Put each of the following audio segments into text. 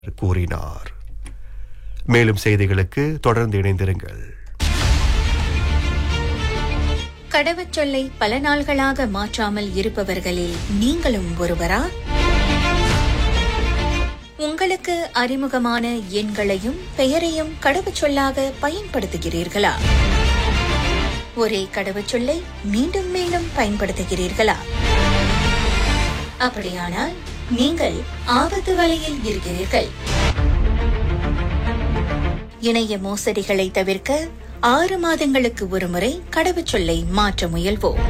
கூறினார் மேலும் செய்திகளுக்கு தொடர்ந்து இணைந்திருங்கள் கடவுச்சொல்லை பல நாள்களாக மாற்றாமல் இருப்பவர்களில் நீங்களும் ஒருவரா உங்களுக்கு அறிமுகமான எண்களையும் பெயரையும் கடவுச்சொல்லாக பயன்படுத்துகிறீர்களா ஒரே கடவுச்சொல்லை மீண்டும் மீண்டும் பயன்படுத்துகிறீர்களா அப்படியானால் நீங்கள் ஆபத்து வலையில் இருக்கிறீர்கள் இணைய மோசடிகளை தவிர்க்க ஆறு மாதங்களுக்கு ஒருமுறை கடவுச்சொல்லை மாற்ற முயல்வோம்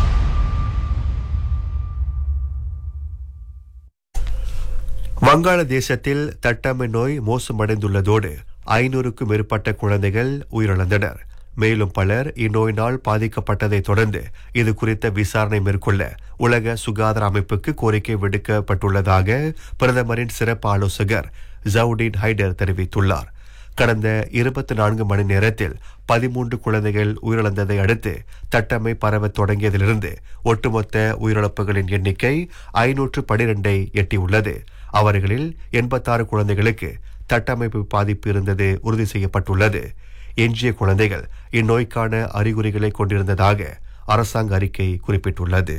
வங்காளதேசத்தில் தட்டம்மை நோய் மோசமடைந்துள்ளதோடு ஐநூறுக்கும் மேற்பட்ட குழந்தைகள் உயிரிழந்தனர் மேலும் பலர் இந்நோயினால் பாதிக்கப்பட்டதைத் தொடர்ந்து இது குறித்த விசாரணை மேற்கொள்ள உலக சுகாதார அமைப்புக்கு கோரிக்கை விடுக்கப்பட்டுள்ளதாக பிரதமரின் சிறப்பு ஆலோசகர் ஜவுடீன் ஹைடர் தெரிவித்துள்ளார் கடந்த இருபத்தி நான்கு மணி நேரத்தில் பதிமூன்று குழந்தைகள் உயிரிழந்ததை அடுத்து தட்டம்மை பரவத் தொடங்கியதிலிருந்து ஒட்டுமொத்த உயிரிழப்புகளின் எண்ணிக்கை ஐநூற்று பனிரெண்டை எட்டியுள்ளது அவர்களில் எண்பத்தாறு குழந்தைகளுக்கு தட்டமைப்பு பாதிப்பு இருந்தது உறுதி செய்யப்பட்டுள்ளது எஞ்சிய குழந்தைகள் இந்நோய்க்கான அறிகுறிகளை கொண்டிருந்ததாக அரசாங்க அறிக்கை குறிப்பிட்டுள்ளது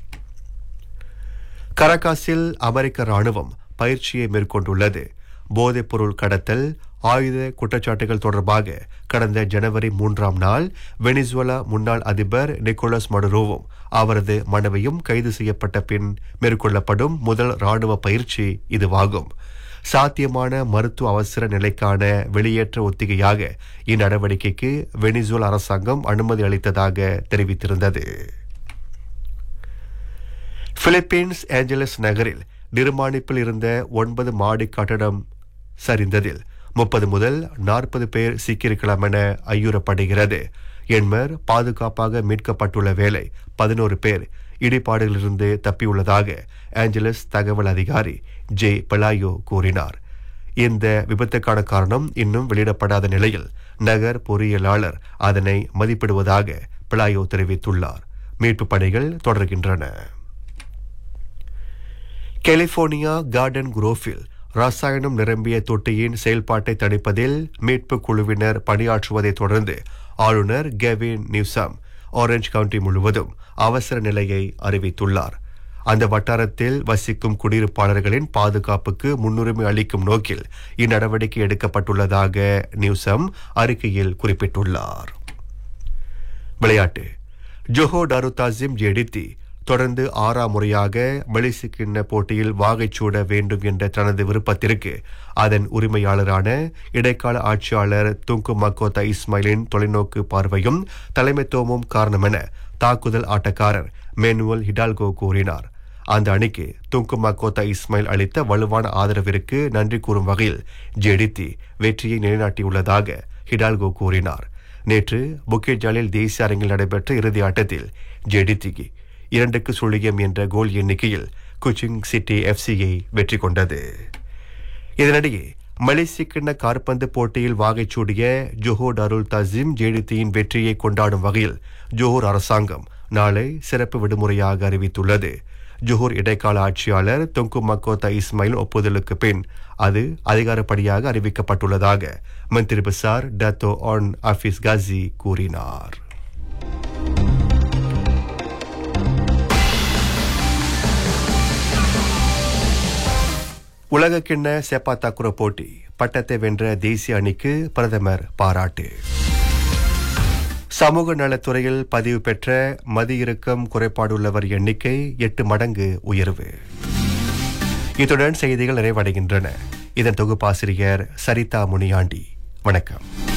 கரகாசில் அமெரிக்க ராணுவம் பயிற்சியை மேற்கொண்டுள்ளது போதைப்பொருள் கடத்தல் ஆயுத குற்றச்சாட்டுகள் தொடர்பாக கடந்த ஜனவரி மூன்றாம் நாள் வெனிசுவலா முன்னாள் அதிபர் நிக்கோலஸ் மடுரோவும் அவரது மனைவியும் கைது செய்யப்பட்ட பின் மேற்கொள்ளப்படும் முதல் ராணுவ பயிற்சி இதுவாகும் சாத்தியமான மருத்துவ அவசர நிலைக்கான வெளியேற்ற ஒத்திகையாக இந்நடவடிக்கைக்கு வெனிசுவல் அரசாங்கம் அனுமதி அளித்ததாக தெரிவித்திருந்தது பிலிப்பீன்ஸ் ஏஞ்சலஸ் நகரில் நிர்மாணிப்பில் இருந்த ஒன்பது மாடி கட்டடம் சரிந்ததில் முப்பது முதல் நாற்பது பேர் சிக்கியிருக்கலாம் என ஐயுறப்படுகிறது எண்மர் பாதுகாப்பாக மீட்கப்பட்டுள்ள வேளை பதினோரு பேர் இடிபாடுகளிலிருந்து தப்பியுள்ளதாக ஏஞ்சலஸ் தகவல் அதிகாரி ஜே பலாயோ கூறினார் இந்த விபத்துக்கான காரணம் இன்னும் வெளியிடப்படாத நிலையில் நகர் பொறியியலாளர் அதனை மதிப்பிடுவதாக பிளாயோ தெரிவித்துள்ளார் மீட்பு பணிகள் தொடர்கின்றன கலிபோர்னியா கார்டன் குரோஃபில் ரசாயனம் நிரம்பிய தொட்டியின் செயல்பாட்டை தணிப்பதில் மீட்பு குழுவினர் பணியாற்றுவதைத் தொடர்ந்து ஆளுநர் கெவின் நியூசம் ஆரஞ்ச் கவுண்டி முழுவதும் அவசர நிலையை அறிவித்துள்ளார் அந்த வட்டாரத்தில் வசிக்கும் குடியிருப்பாளர்களின் பாதுகாப்புக்கு முன்னுரிமை அளிக்கும் நோக்கில் இந்நடவடிக்கை எடுக்கப்பட்டுள்ளதாக நியூசம் அறிக்கையில் குறிப்பிட்டுள்ளார் விளையாட்டு ஜொஹோ டாருதாசிம் ஜெடித்தி தொடர்ந்து ஆறாம் முறையாக மலேசிய கிண்ண போட்டியில் வாகைச்சூட வேண்டும் என்ற தனது விருப்பத்திற்கு அதன் உரிமையாளரான இடைக்கால ஆட்சியாளர் துங்கு மக்கோத்தா இஸ்மாயிலின் தொலைநோக்கு பார்வையும் தலைமைத்துவமும் காரணமென தாக்குதல் ஆட்டக்காரர் மேனுவல் ஹிடால்கோ கூறினார் அந்த அணிக்கு துங்கு மக்கோத்தா இஸ்மாயில் அளித்த வலுவான ஆதரவிற்கு நன்றி கூறும் வகையில் ஜெடித்தி வெற்றியை நிலைநாட்டியுள்ளதாக ஹிடால்கோ கூறினார் நேற்று புக்கெட் ஜாலில் தேசிய அரங்கில் நடைபெற்ற இறுதி ஆட்டத்தில் ஜெடித்திக்கு இரண்டுக்கு சுழியம் என்ற கோல் எண்ணிக்கையில் குச்சிங் சிட்டி எஃப்சியை வெற்றி கொண்டது இதனிடையே மலேசிய கிண்ண கார்பந்து போட்டியில் வாகைச்சூடிய ஜோஹோர் அருள் தசீம் ஜேடித்தியின் வெற்றியை கொண்டாடும் வகையில் ஜோஹர் அரசாங்கம் நாளை சிறப்பு விடுமுறையாக அறிவித்துள்ளது ஜோஹர் இடைக்கால ஆட்சியாளர் தொங்கு மக்கோத்தா இஸ்மாயில் ஒப்புதலுக்கு பின் அது அதிகாரப்படியாக அறிவிக்கப்பட்டுள்ளதாக மந்திரி பசார் டத்தோ ஆன் ஆஃபீஸ் காசி கூறினார் உலகக்கிண்ண செப்பா தாக்குர போட்டி பட்டத்தை வென்ற தேசிய அணிக்கு பிரதமர் பாராட்டு சமூக நலத்துறையில் பதிவு பெற்ற மதியிறுக்கம் குறைபாடுள்ளவர் எண்ணிக்கை எட்டு மடங்கு உயர்வு இத்துடன் செய்திகள் நிறைவடைகின்றன இதன் தொகுப்பாசிரியர் சரிதா முனியாண்டி வணக்கம்